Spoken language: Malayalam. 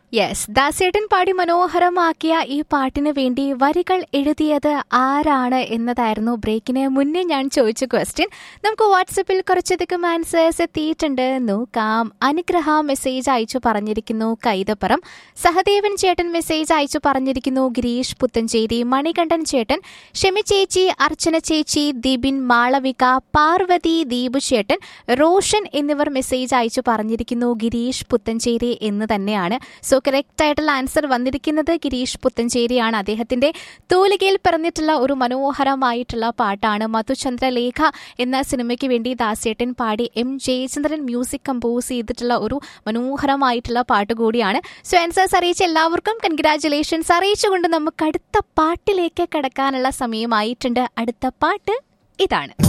യെസ് ദാസേട്ടൻ പാടി മനോഹരമാക്കിയ ഈ പാട്ടിന് വേണ്ടി വരികൾ എഴുതിയത് ആരാണ് എന്നതായിരുന്നു ബ്രേക്കിന് മുന്നേ ഞാൻ ചോദിച്ച ക്വസ്റ്റ്യൻ നമുക്ക് വാട്സപ്പിൽ കുറച്ചധികം ആൻസേഴ്സ് എത്തിയിട്ടുണ്ട് നോക്കാം അനുഗ്രഹ മെസ്സേജ് അയച്ചു പറഞ്ഞിരിക്കുന്നു കൈതപ്പുറം സഹദേവൻ ചേട്ടൻ മെസ്സേജ് അയച്ചു പറഞ്ഞിരിക്കുന്നു ഗിരീഷ് പുത്തഞ്ചേരി മണികണ്ഠൻ ചേട്ടൻ ഷെമി ചേച്ചി അർച്ചന ചേച്ചി ദിബിൻ മാളവിക പാർവതി ദീപു ചേട്ടൻ റോഷൻ എന്നിവർ മെസ്സേജ് അയച്ചു പറഞ്ഞിരിക്കുന്നു ഗിരീഷ് പുത്തഞ്ചേരി എന്ന് തന്നെയാണ് സോ കറക്റ്റ് ആയിട്ടുള്ള ആൻസർ വന്നിരിക്കുന്നത് ഗിരീഷ് പുത്തഞ്ചേരിയാണ് അദ്ദേഹത്തിന്റെ തൂലികയിൽ പിറന്നിട്ടുള്ള ഒരു മനോഹരമായിട്ടുള്ള പാട്ടാണ് മധുചന്ദ്രലേഖ എന്ന സിനിമയ്ക്ക് വേണ്ടി ദാസേട്ടൻ പാടി എം ജയചന്ദ്രൻ മ്യൂസിക് കമ്പോസ് ചെയ്തിട്ടുള്ള ഒരു മനോഹരമായിട്ടുള്ള പാട്ട് കൂടിയാണ് സോ ആൻസേഴ്സ് അറിയിച്ച എല്ലാവർക്കും കൺഗ്രാറ്റുലേഷൻസ് അറിയിച്ചുകൊണ്ട് നമുക്ക് അടുത്ത പാട്ടിലേക്ക് കടക്കാനുള്ള സമയമായിട്ടുണ്ട് അടുത്ത പാട്ട് ഇതാണ്